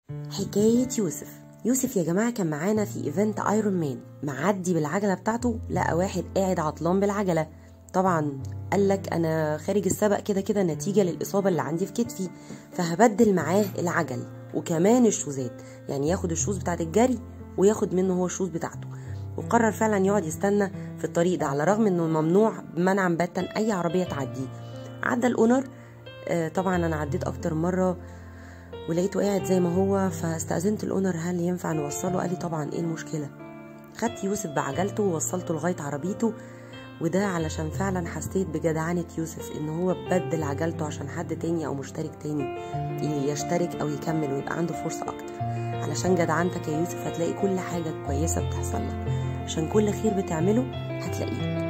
حكاية يوسف يوسف يا جماعة كان معانا في ايفنت ايرون مان معدي بالعجلة بتاعته لقى واحد قاعد عطلان بالعجلة طبعا قال لك انا خارج السبق كده كده نتيجة للإصابة اللي عندي في كتفي فهبدل معاه العجل وكمان الشوزات يعني ياخد الشوز بتاعت الجري وياخد منه هو الشوز بتاعته وقرر فعلا يقعد يستنى في الطريق ده على الرغم انه ممنوع منعا باتا اي عربية تعديه عدى الاونر آه، طبعا انا عديت اكتر مرة ولقيته قاعد زي ما هو فاستأذنت الأونر هل ينفع نوصله قال لي طبعا ايه المشكلة خدت يوسف بعجلته ووصلته لغاية عربيته وده علشان فعلا حسيت بجدعنة يوسف ان هو بدل عجلته عشان حد تاني او مشترك تاني يشترك او يكمل ويبقى عنده فرصة اكتر علشان جدعنتك يا يوسف هتلاقي كل حاجة كويسة بتحصل لك عشان كل خير بتعمله هتلاقيه